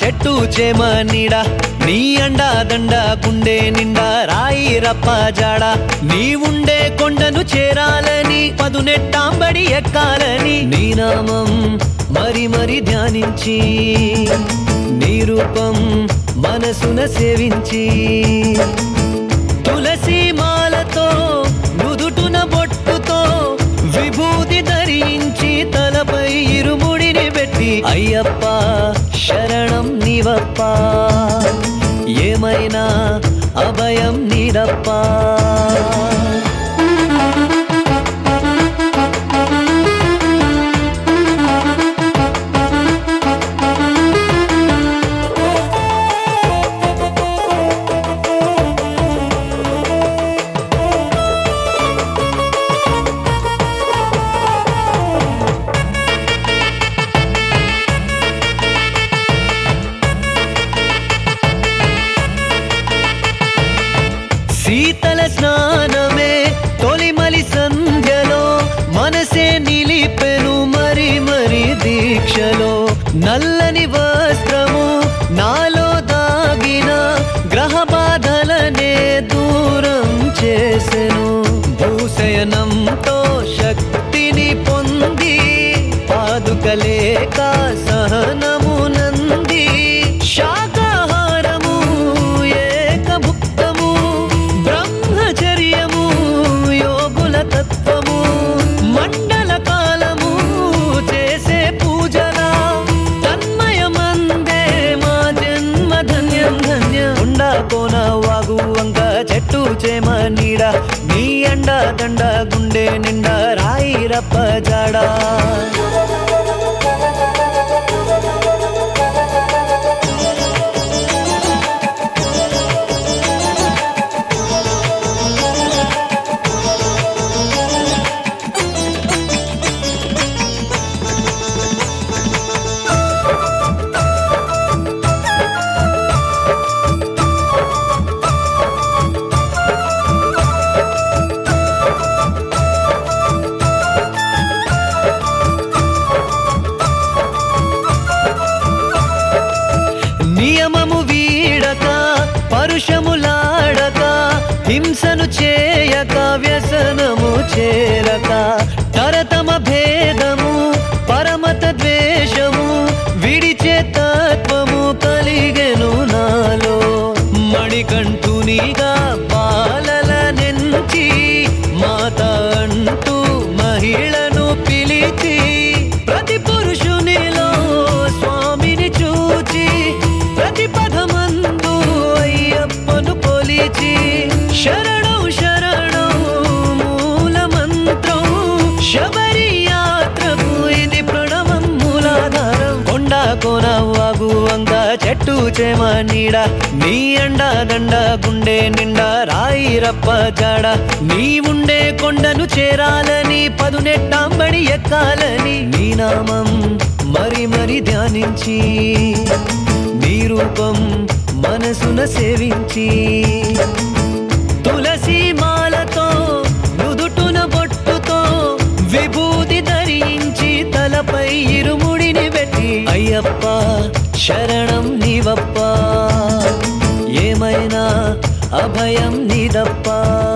చెట్టు చేమ నీడ నీ అండా దండ గుండె నిండా రాయి రప్ప జాడ నీ ఉండే కొండను చేరాలని పదునెట్టాంబడి ఎక్కాలని నీ నామం మరి మరి ధ్యానించి నీ రూపం మనసున సేవించి తులసి మాలతో నుదుటున బొట్టుతో విభూతి ధరించి తలపై ఇరుముడిని పెట్టి అయ్యప్ప శరణం నీవప్ప ఏమైనా అభయం నీదప్ప శీతల స్నానమే తొలిమలి సంధ్యలో మనసే నిలిపెను మరి మరి దీక్షలో నల్లని వస్త్రము నాలో దాగిన గ్రహ బాధలనే దూరం చేసెను భూశయనంతో శక్తిని పొంది పాదుకలేక సహనము నంది శాకాహారము ఏకభుక్తము బ్రహ్మచర్యము యోగుల తత్వము మండల కాలము చేసే పూజల తన్మయమందే మా జన్మ ధన్యం ధన్యం ఉండా కోన వాగు వంక చెట్టు చేమ నీడ నీ అండ దండ గుండె నిండా రాయి రప్ప జాడా నియమము వీడక పరుషములాడక హింసను చేయక వ్యసనము చేరక తరతమ భేదము పరమత ద్వేషము విడిచే తత్వము కలిగెను నాలో మణికంఠునిగా బాలల నెంచి మాత అంటూ మహిళను పిలిచి ప్రతి పురుషునిలో స్వామిని చూచి ప్రతి పదమందు అయ్యప్పను కొలిచి శరణం శరణం మూల మంత్రం శబరి యాత్రకు ఇది ప్రణవం మూలాధారం కొండ కోన వాగు వంక చెట్టు చేమ నీడ నీ అండ దండ గుండె నిండా రాయి రప్ప జాడ నీ ఉండే కొండను చేరాలని పదునెట్టాంబడి ఎక్కాలని నీ నామం మరి మరి ధ్యానించి నీ రూపం మనసున సేవించి తులసి మాలతో నుదుటున బొట్టుతో విభూతి ధరించి తలపై ఇరుముడిని పెట్టి అయ్యప్ప శరణం నీవప్ప ఏమైనా అభయం నీదప్ప